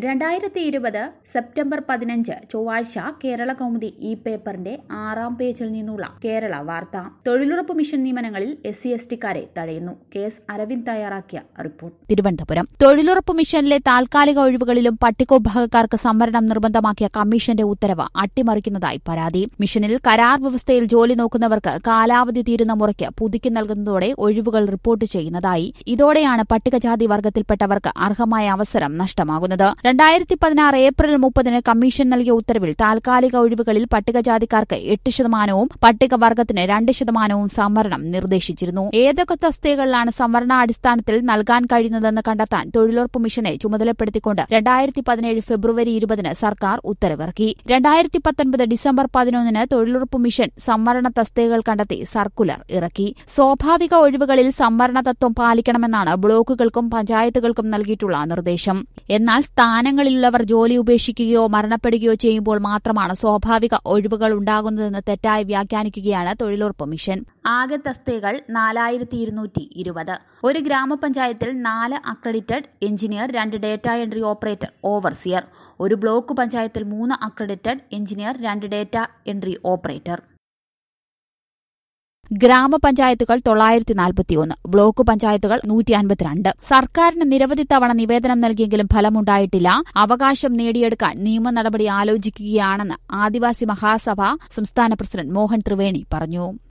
രണ്ടായിരത്തി ഇരുപത് സെപ്റ്റംബർ പതിനഞ്ച് ചൊവ്വാഴ്ച കേരള കൗമുദി ഈ പേപ്പറിന്റെ ആറാം പേജിൽ നിന്നുള്ള കേരള വാർത്ത തൊഴിലുറപ്പ് മിഷൻ നിയമനങ്ങളിൽ എസ് സി എസ് ടിക്കാരെ തഴയുന്നു കെ എസ് അരവിന്ദ് തയ്യാറാക്കിയ റിപ്പോർട്ട് തിരുവനന്തപുരം തൊഴിലുറപ്പ് മിഷനിലെ താൽക്കാലിക ഒഴിവുകളിലും പട്ടികവിഭാഗക്കാർക്ക് സംവരണം നിർബന്ധമാക്കിയ കമ്മീഷന്റെ ഉത്തരവ് അട്ടിമറിക്കുന്നതായി പരാതി മിഷനിൽ കരാർ വ്യവസ്ഥയിൽ ജോലി നോക്കുന്നവർക്ക് കാലാവധി തീരുന്ന മുറയ്ക്ക് പുതുക്കി നൽകുന്നതോടെ ഒഴിവുകൾ റിപ്പോർട്ട് ചെയ്യുന്നതായി ഇതോടെയാണ് പട്ടികജാതി വർഗത്തിൽപ്പെട്ടവർക്ക് അർഹമായ അവസരം നഷ്ടമാകുന്നത് രണ്ടായിരത്തി പതിനാറ് ഏപ്രിൽ മുപ്പതിന് കമ്മീഷൻ നൽകിയ ഉത്തരവിൽ താൽക്കാലിക ഒഴിവുകളിൽ പട്ടികജാതിക്കാർക്ക് എട്ട് ശതമാനവും പട്ടികവർഗത്തിന് രണ്ട് ശതമാനവും സംവരണം നിർദ്ദേശിച്ചിരുന്നു ഏതൊക്കെ തസ്തികകളിലാണ് സംവരണാടിസ്ഥാനത്തിൽ നൽകാൻ കഴിയുന്നതെന്ന് കണ്ടെത്താൻ തൊഴിലുറപ്പ് മിഷനെ ചുമതലപ്പെടുത്തിക്കൊണ്ട് രണ്ടായിരത്തി പതിനേഴ് ഫെബ്രുവരി ഇരുപതിന് സർക്കാർ ഉത്തരവിറക്കി രണ്ടായിരത്തി പത്തൊൻപത് ഡിസംബർ പതിനൊന്നിന് തൊഴിലുറപ്പ് മിഷൻ സംവരണ തസ്തികകൾ കണ്ടെത്തി സർക്കുലർ ഇറക്കി സ്വാഭാവിക ഒഴിവുകളിൽ സംവരണ തത്വം പാലിക്കണമെന്നാണ് ബ്ലോക്കുകൾക്കും പഞ്ചായത്തുകൾക്കും നൽകിയിട്ടുള്ള നിർദ്ദേശം എന്നാൽ സ്ഥാനങ്ങളിലുള്ളവർ ജോലി ഉപേക്ഷിക്കുകയോ മരണപ്പെടുകയോ ചെയ്യുമ്പോൾ മാത്രമാണ് സ്വാഭാവിക ഒഴിവുകൾ ഉണ്ടാകുന്നതെന്ന് തെറ്റായി വ്യാഖ്യാനിക്കുകയാണ് തൊഴിലുറപ്പ് മിഷൻ ആകെ തസ്തികകൾ നാലായിരത്തി ഇരുന്നൂറ്റി ഇരുപത് ഒരു ഗ്രാമപഞ്ചായത്തിൽ നാല് അക്രഡിറ്റഡ് എഞ്ചിനീയർ രണ്ട് ഡേറ്റ എൻട്രി ഓപ്പറേറ്റർ ഓവർസിയർ ഒരു ബ്ലോക്ക് പഞ്ചായത്തിൽ മൂന്ന് അക്രഡിറ്റഡ് എഞ്ചിനീയർ രണ്ട് ഡേറ്റ എൻട്രി ഓപ്പറേറ്റർ ഗ്രാമപഞ്ചായത്തുകൾ തൊള്ളായിരത്തി നാൽപ്പത്തിയൊന്ന് ബ്ലോക്ക് പഞ്ചായത്തുകൾ നൂറ്റി അൻപത്തിരണ്ട് സർക്കാരിന് നിരവധി തവണ നിവേദനം നൽകിയെങ്കിലും ഫലമുണ്ടായിട്ടില്ല അവകാശം നേടിയെടുക്കാൻ നിയമ നടപടി ആലോചിക്കുകയാണെന്ന് ആദിവാസി മഹാസഭ സംസ്ഥാന പ്രസിഡന്റ് മോഹൻ ത്രിവേണി പറഞ്ഞു